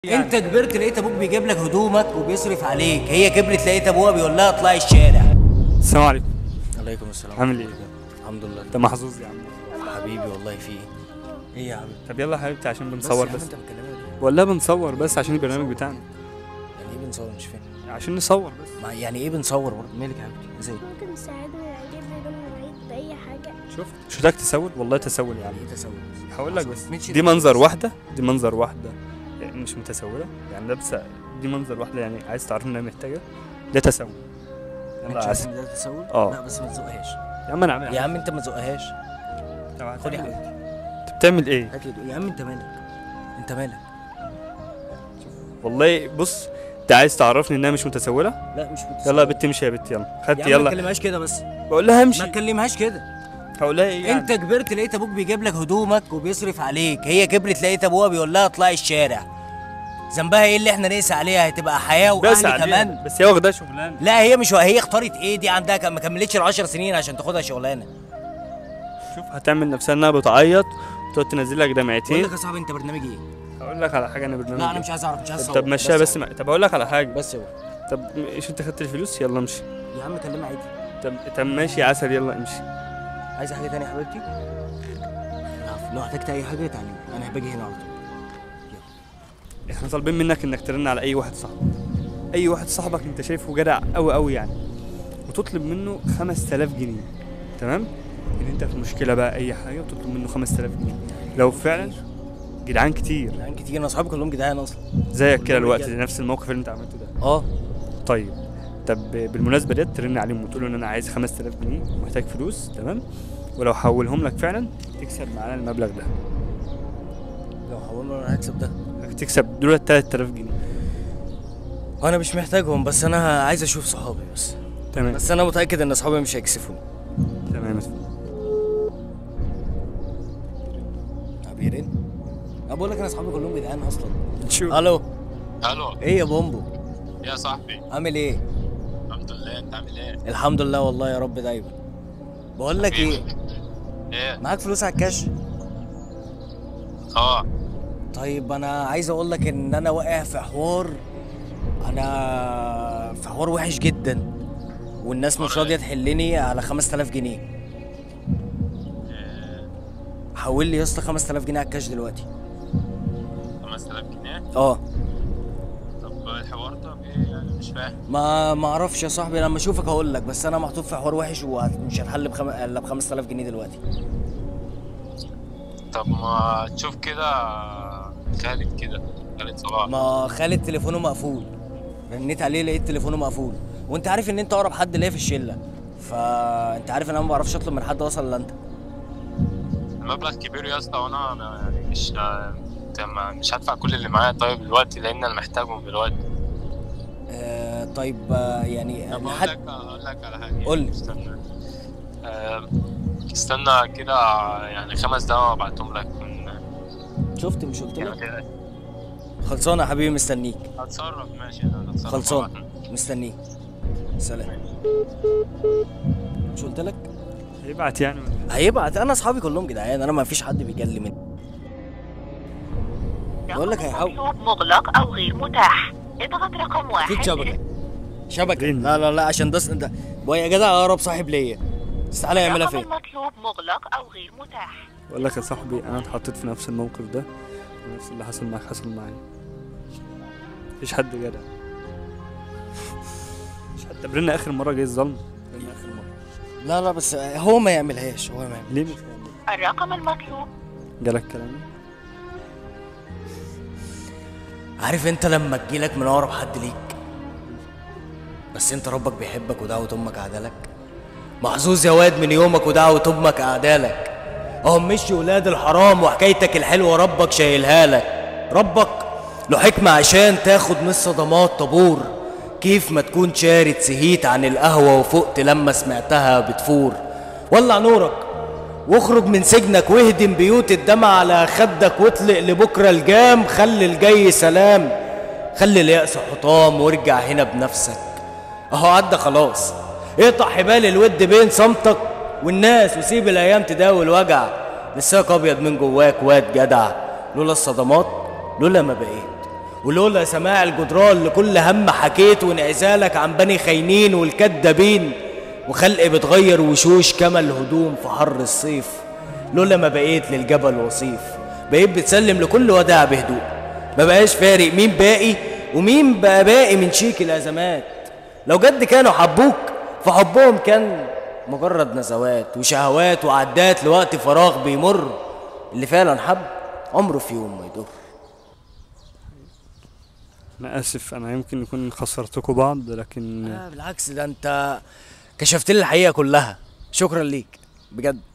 يعني. انت كبرت لقيت ابوك بيجيب لك هدومك وبيصرف عليك هي كبرت لقيت ابوها بيقول لها اطلعي الشارع السلام عليكم عليكم السلام عامل ايه؟ الحمد لله انت محظوظ يا عم حبيبي والله في ايه يا حبيبي طب يلا يا حبيبتي عشان بس بنصور يا عم بس انت بتكلمني ليه؟ ولا بنصور بس عشان البرنامج بتاعنا يعني ايه بنصور مش فاهم عشان نصور بس ما يعني ايه بنصور برضه مالك يا حبيبتي ازاي ممكن تساعدني اجيب لي لون العيد باي حاجه شفت مش محتاج تسول والله تسول يا عم يعني ايه تسوق هقول لك بس ماشي دي ده. منظر واحده دي منظر واحده يعني مش متسوله يعني لابسه دي منظر واحده يعني عايز تعرف انها محتاجه ده تسول انت يلا شايف عسل ان ده تسوق اه. لا بس ما تزقهاش يا عم انا عامل يا عم انت ما تزقهاش طب خد يا هتعمل إيه؟ حبيبتي انت بتعمل ايه هات لي دول. يا عم انت مالك انت مالك والله بص انت عايز تعرفني انها مش متسوله لا مش متسوق يلا يا بنت امشي يا بنت يلا خدت يا عم ما يلا تكلمهاش كده بس بقول لها ما امشي تكلمهاش كده هقول لها ايه يعني؟ انت كبرت لقيت ابوك بيجيب لك هدومك وبيصرف عليك هي كبرت لقيت ابوها بيقول لها اطلعي الشارع ذنبها ايه اللي احنا نقسى عليها هتبقى حياه بس واهل عليها. كمان بس هي واخدها شغلانه لا هي مش هي اختارت ايه دي عندها كم- ما كملتش ال 10 سنين عشان تاخدها شغلانه شوف هتعمل نفسها انها بتعيط وتقعد تنزل لك بقول دمعتين لك يا صاحبي انت برنامج ايه؟ هقول لك على حاجه انا برنامج لا انا مش عايز اعرف مش عايز طب, اصور طب مشيها بس يا ما... طب اقول لك على حاجه حبيبي. بس هو طب مش انت خدت الفلوس يلا امشي يا عم كلمها عادي طب طب ماشي يا عسل يلا امشي عايزه حاجه تانية يا حبيبتي؟ لا، لو احتجت اي حاجه تعالي انا باجي هنا على طول احنا طالبين منك انك ترن على اي واحد صاحبك اي واحد صاحبك انت شايفه جدع قوي قوي يعني وتطلب منه 5000 جنيه تمام ان انت في مشكله بقى اي حاجه وتطلب منه 5000 جنيه لو فعلا جدعان كتير جدعان كتير انا اصحابي كلهم جدعان اصلا زيك كده كلهم الوقت رجالة. نفس الموقف اللي انت عملته ده اه طيب طب بالمناسبه ديت ترن عليهم وتقول له ان انا عايز 5000 جنيه ومحتاج فلوس تمام ولو حولهم لك فعلا تكسب معانا المبلغ ده لو حولنا انا هكسب ده هتكسب دول 3000 جنيه انا مش محتاجهم بس انا عايز اشوف صحابي بس تمام بس انا متاكد ان اصحابي مش هيكسفوني تمام عبيرين انا بقول لك انا اصحابي كلهم جدعان اصلا شوف الو الو ايه يا بومبو يا صاحبي عامل ايه الحمد لله انت عامل ايه؟ الحمد لله والله يا رب دايما بقول لك ايه ايه؟ معاك فلوس على الكاش اه طيب انا عايز اقول لك ان انا واقع في حوار انا في حوار وحش جدا والناس مش راضيه تحلني على 5000 جنيه حول لي يا اسطى 5000 جنيه على الكاش دلوقتي 5000 جنيه اه طب الحوار ده ايه يعني مش فاهم ما ما اعرفش يا صاحبي لما اشوفك هقول لك بس انا محطوط في حوار وحش ومش هتحل بخم... الا ب 5000 جنيه دلوقتي طب ما تشوف كده خالد كده خالد صلاح ما خالد تليفونه مقفول رنيت عليه لقيت تليفونه مقفول وانت عارف ان انت اقرب حد ليا في الشله فانت عارف ان انا ما بعرفش اطلب من حد اصلا الا انت المبلغ كبير يا اسطى وانا أنا يعني مش انت ما- مش هدفع كل اللي معايا طيب دلوقتي لان انا محتاجهم دلوقتي آه طيب آه يعني طب اقول لحد لك اقول لك على حاجه قول لي. استنى آه، استنى كده يعني خمس دقايق وابعتهم لك من شفت مش قلت لك يعني خلصانه يا حبيبي مستنيك هتصرف ماشي انا هتصرف خلصان طبعاً. مستنيك سلام مش قلت لك هيبعت يعني ولا هيبعت انا اصحابي كلهم جدعان انا ما فيش حد بيجلي مني بقول لك هيحاول مطلوب مغلق أو غير متاح اضغط رقم واحد اكيد شبكه شبكه رن. لا لا لا عشان ده ده بقى يا جدع اقرب صاحب ليا بس تعالى يعملها الرقم فين المطلوب مغلق أو غير متاح بقول لك يا صاحبي انا اتحطيت في نفس الموقف ده ونفس اللي حصل معاك حصل معايا مفيش حد جدع مش حد طب رنا اخر مره جاي الظلم رنا اخر مره لا لا بس هو ما يعملهاش هو ما يعمل ليه مش هيعمل؟ الرقم المطلوب جالك كلامي عارف انت لما تجيلك من اقرب حد ليك بس انت ربك بيحبك ودعوة امك عدالك محظوظ يا واد من يومك ودعوة امك اعدالك اهم مشي ولاد الحرام وحكايتك الحلوة ربك شايلها لك ربك له حكمة عشان تاخد من الصدمات طابور كيف ما تكون شارد سهيت عن القهوة وفقت لما سمعتها بتفور ولع نورك واخرج من سجنك واهدم بيوت الدمع على خدك واطلق لبكرة الجام خلي الجاي سلام خلي اليأس حطام وارجع هنا بنفسك اهو عدى خلاص اقطع حبال الود بين صمتك والناس وسيب الايام تداوي الوجع لساك ابيض من جواك واد جدع لولا الصدمات لولا ما بقيت ولولا سماع الجدران لكل هم حكيت وانعزالك عن بني خاينين والكدابين وخلق بتغير وشوش كما الهدوم في حر الصيف لولا ما بقيت للجبل وصيف بقيت بتسلم لكل وداع بهدوء ما بقاش فارق مين باقي ومين بقى باقي من شيك الازمات لو جد كانوا حبوك فحبهم كان مجرد نزوات وشهوات وعدات لوقت فراغ بيمر اللي فعلا حب عمره في يوم ما يضر انا اسف انا يمكن يكون خسرتكم بعض لكن آه بالعكس ده انت كشفت لي الحقيقه كلها شكرا ليك بجد